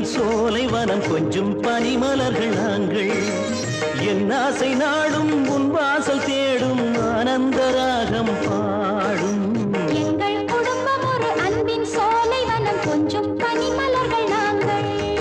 அன்பின் சோலை வனம் கொஞ்சம் பனிமலர்கள் நாங்கள் என் ஆசை நாடும் உன் வாசல் தேடும் ஆனந்த ராகம் பாடும் எங்கள் குடும்பம் ஒரு அன்பின் சோலை வனம் கொஞ்சம் பனிமலர்கள் நாங்கள்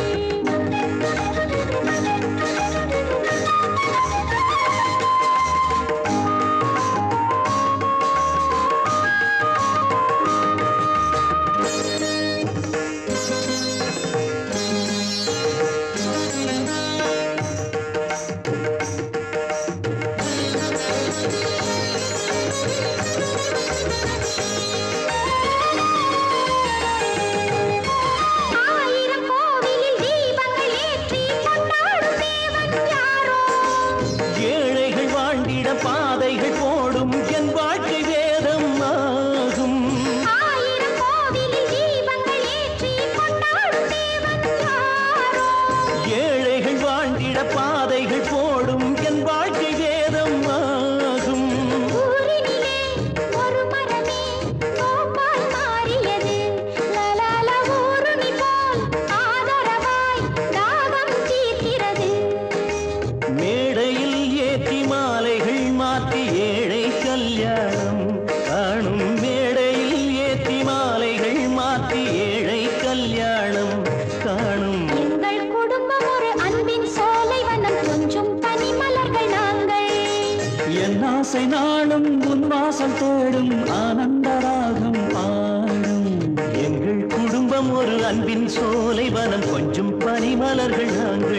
ஆயிரம் கோவிலில் தீபங்கள் ஏற்றி கொண்டாடும் தேவன் யாரோ ஏழைகள் வாழ்ந்திட பாதைகள் போடும் என் வாழ்க்கை வேதம் ஆகும் ஆயிரம் கோவிலில் தீபங்கள் ஏற்றி கொண்டாடும் தேவன் யாரோ ஏழைகள் வாழ்ந்திட பாதைகள் போடும் என் வாழ்க்கை வேதம் ஆகும் ஊரினிலே ஒரு மரமே தோப்பால் மாறியது லலல ஊருணி போல் ஆதரவாய் தாகம் தீர்க்கிறது மேடையில் ஏற்றி மாலைகள் மாற்றி ஏழை கல்யாணம் காணும் மேடையில் ஏற்றி மாலைகள் மாற்றி ஏழை கல்யாணம் காணும் எங்கள் குடும்பம் ஒரு அன்பின் சோலை வனம் கொஞ்சம் பனிமலர்கள் நாங்கள் என் ஆசை நாளும் உன் வாசல் தேடும் ஆனந்த ராகம் பாடும் எங்கள் குடும்பம் ஒரு அன்பின் சோலை வனம் கொஞ்சம் பனிமலர்கள் நாங்கள்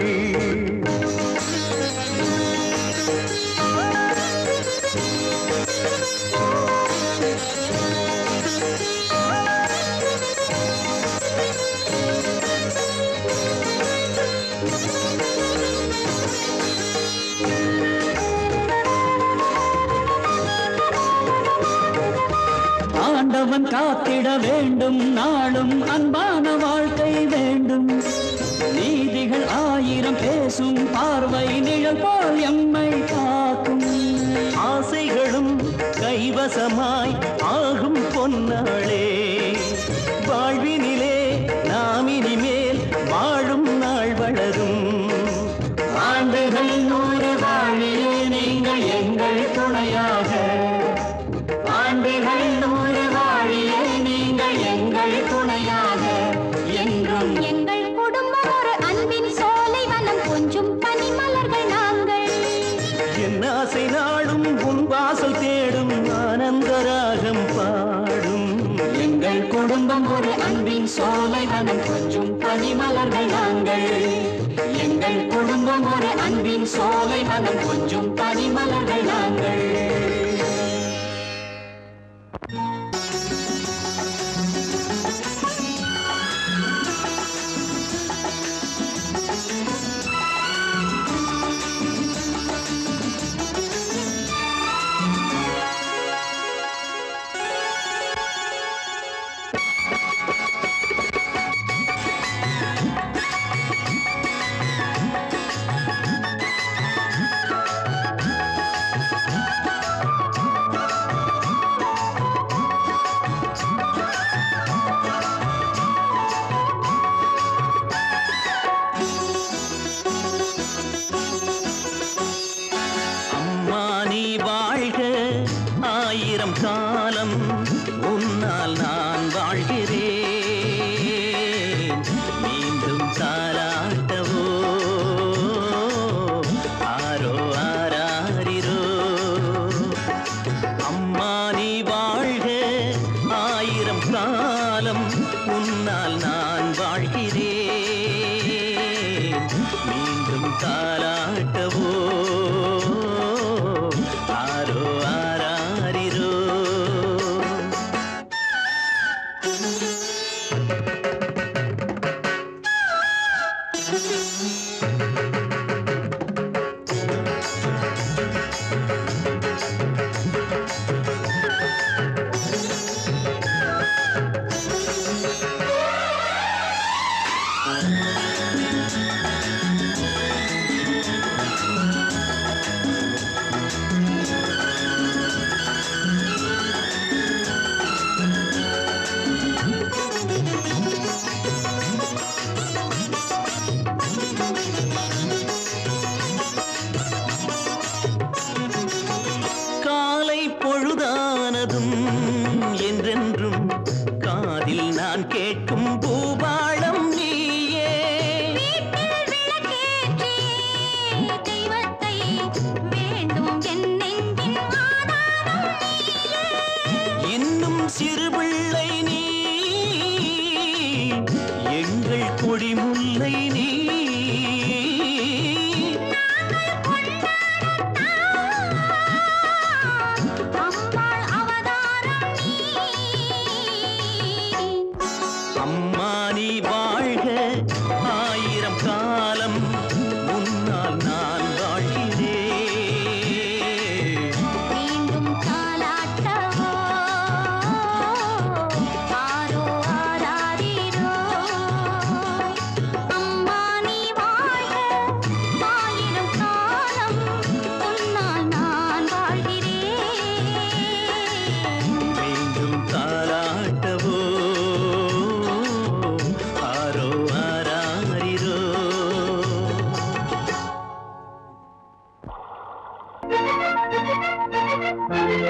ஆண்டவன் காத்திட வேண்டும் நாளும் அன்பான வாழ்க்கை வேண்டும் நீதிகள் ஆயிரம் பேசும் பார்வை நிழல் போல் எம்மை காக்கும் ஆசைகளும் கைவசமாய் ஆகும் பொன்னாளே வாழ்வினிலே நாம் இனிமேல் வாழும் நாள் வளரும் ஆண்டுகள் நூறு வாழியே நீங்கள் எங்கள் துணையாக ஆண்டுகள் நூறு வாழியே நீங்கள் எங்கள் துணையாக என்றும் எங்கள் குடும்பம் ஒரு அன்பின் சோலை வனம் கொஞ்சம் பனிமலர்கள் நாங்கள் என் ஆசை நாடும் உன் வாசல் தேடும் ஆனந்த ராகம் பாடும் எங்கள் குடும்பம் ஒரு அன்பின் சோலை வனம் கொஞ்சம் பனிமலர்கள் நாங்கள் எங்கள் குடும்பம் ஒரு அன்பின் சோலை வனம் கொஞ்சம் பனிமலர்கள் நாங்கள்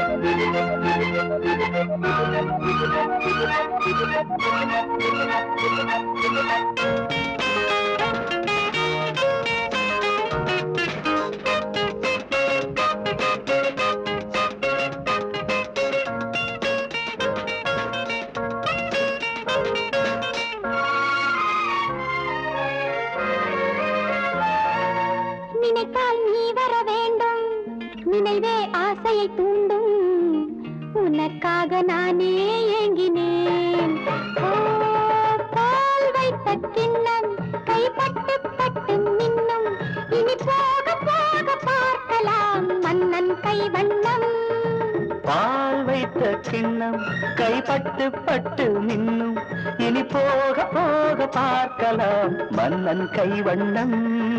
நினைத்தால் நீ வர வேண்டும் நினைவே ஆசையை தூண்டும் உனக்காக நானே ஏங்கினேன் ஓ, பால் வைத்த கிண்ணம் கைப்பட்டு பட்டு மின்னும் இனி போக போக பார்க்கலாம் மன்னன் கைவண்ணம் பால் வைத்த கிண்ணம் கைப்பட்டு பட்டு நின்னும் இனி போக போக பார்க்கலாம் மன்னன் கைவண்ணம்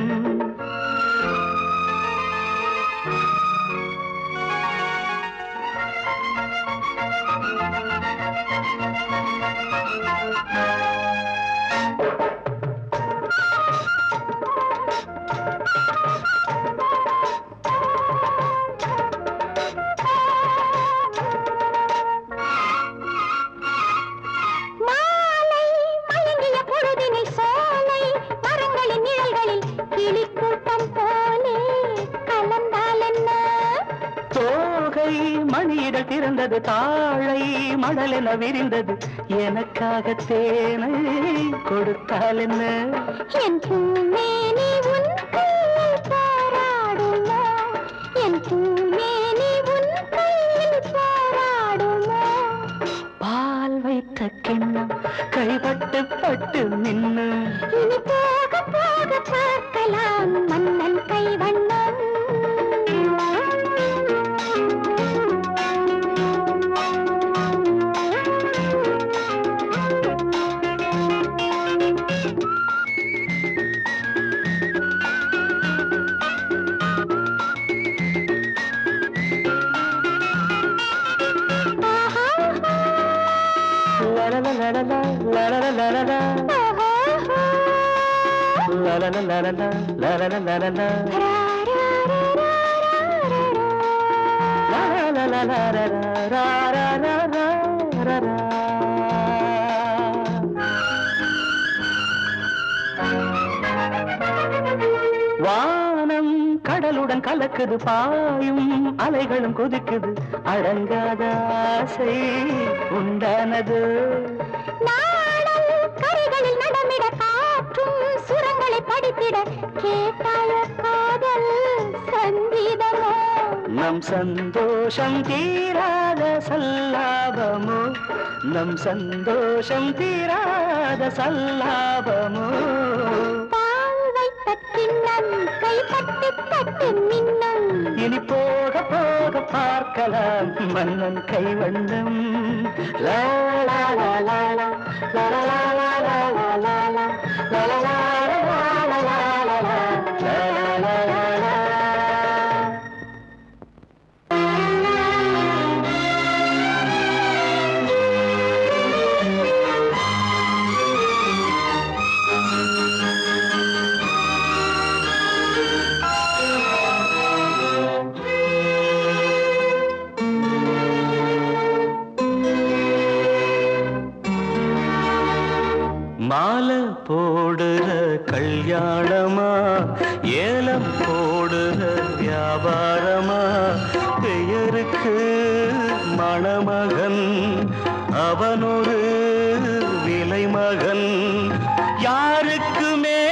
மாலை மயங்கிய பொழுதினில் சோலை மரங்களின் நிழல்களில் கிளிக்கூட்டம் போலே கலந்தால் என்ன தோகை மணியிடல் திறந்தது தாழை மடலென விரிந்தது எனக்காக தேனை கொடுத்தால் என்ன என் பூமேனி உன் கையில் போராடுமோ என் பூமேனி உன் கையில் போராடுமோ பால் வைத்த கிண்ணம் கைப்பட்டு பட்டு நின்னு இனி போக போக பார்க்கலாம் மன்னன் கைவண்ணம் ஆஹா, லலலலலலா, லலலலலலா, ஆஹா, லலலலலலா, லலலலலலா, ரா, ரா, ரா, ரா, ரா, ரா. லலலலலலலா, வானம் கடலுடன் கலக்குது பாயும் அலைகளும் கொதிக்குது அடங்காத ஆசை உண்டானது நாடல் கரைகளில் நடமிட காற்றும் சுரங்களை படித்திட கேட்டாய காதல் சங்கீதமோ நம் சந்தோஷம் தீராத சல்லாபமோ நம் சந்தோஷம் தீராத சல்லாபமோ பால் வைத்த கிண்ணம் கைப்பட்டு பட்டு மின்னும் இனி போக போக பார்க்கலாம் மன்னன் கைவண்ணம் லா லா லா லா லா, லா லா லா லா லா லா லா லா, லா லா லா லா லா லா லா லா லா, லா லா லா லா லா. மாலை போடுற கல்யாணமா ஏலம் போடுற வியாபாரமா பெயருக்கு மணமகன் அவனொரு விலை மகன் யாருக்குமே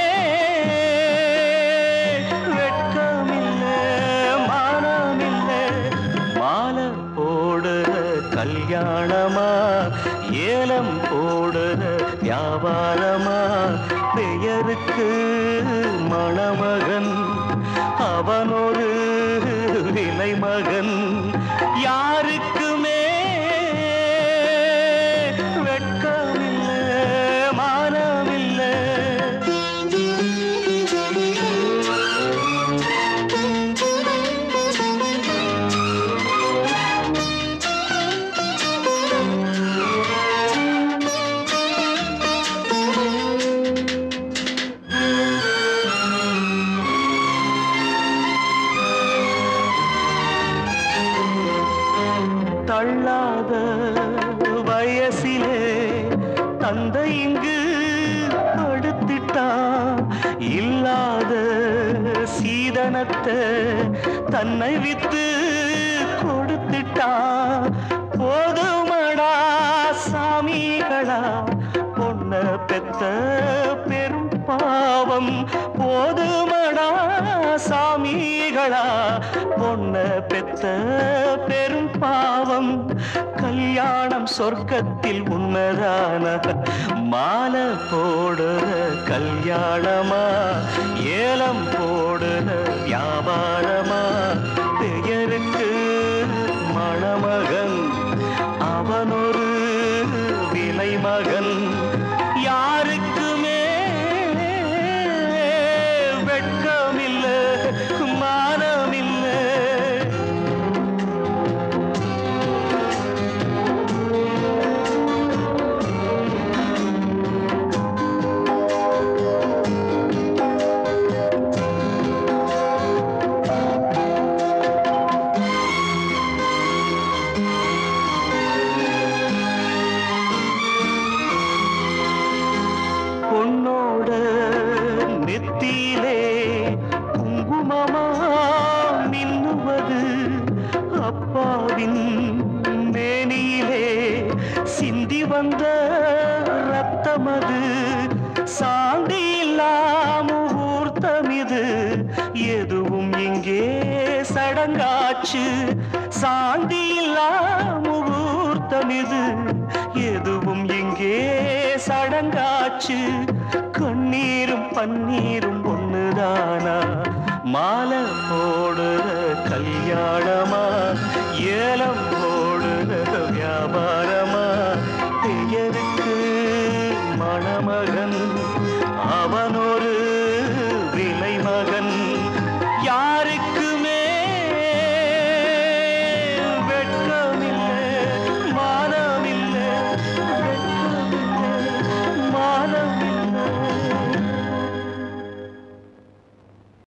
வெட்கமில்லை மானமில்லை மாலை போடுற கல்யாணமா ஏலம் போடுற வியாபாரமா பெயருக்கு மணமகன் அவனொரு விலை மகன் யாருக்குமே வெட்கமில்லை மானமில்லை தந்தை இங்கு படுத்திட்டா இல்லாத சீதனத்தை தன்னை வித்து கொடுத்துட்டா போதுமடா சாமிகளா பொண்ண பெத்த பெரும் பாவம் போதுமடா சாமிகளா பொண்ண பெத்த பெரும் பாவம் கல்யாணம் சொர்க்கத்தில் உன்னதான மாலை போடுற கல்யாணமா ஏலம் போடுற வியாபாரமா பெயருக்கு மணமகன் அவனொரு விலை மகன் யாருக்குமே வெட்கமில்ல மானமில்லை பொன்னோட நெத்தியிலே குங்குமமா மின்னுவது அப்பாவின் மேனியிலே சிந்தி வந்த ரத்தமது சாந்தி முகூர்த்தம் இது எதுவும் இங்கே சடங்காச்சு சாந்தி முகூர்த்தம் இது எதுவும் இங்கே சடங்காச்சு கண்ணீரும் பன்னீரும் ஒண்ணுதானா மாலை போடுற கல்யாணமா ஏலம் போடுற வியாபாரமா பெயருக்கு மணமகன் அவனோ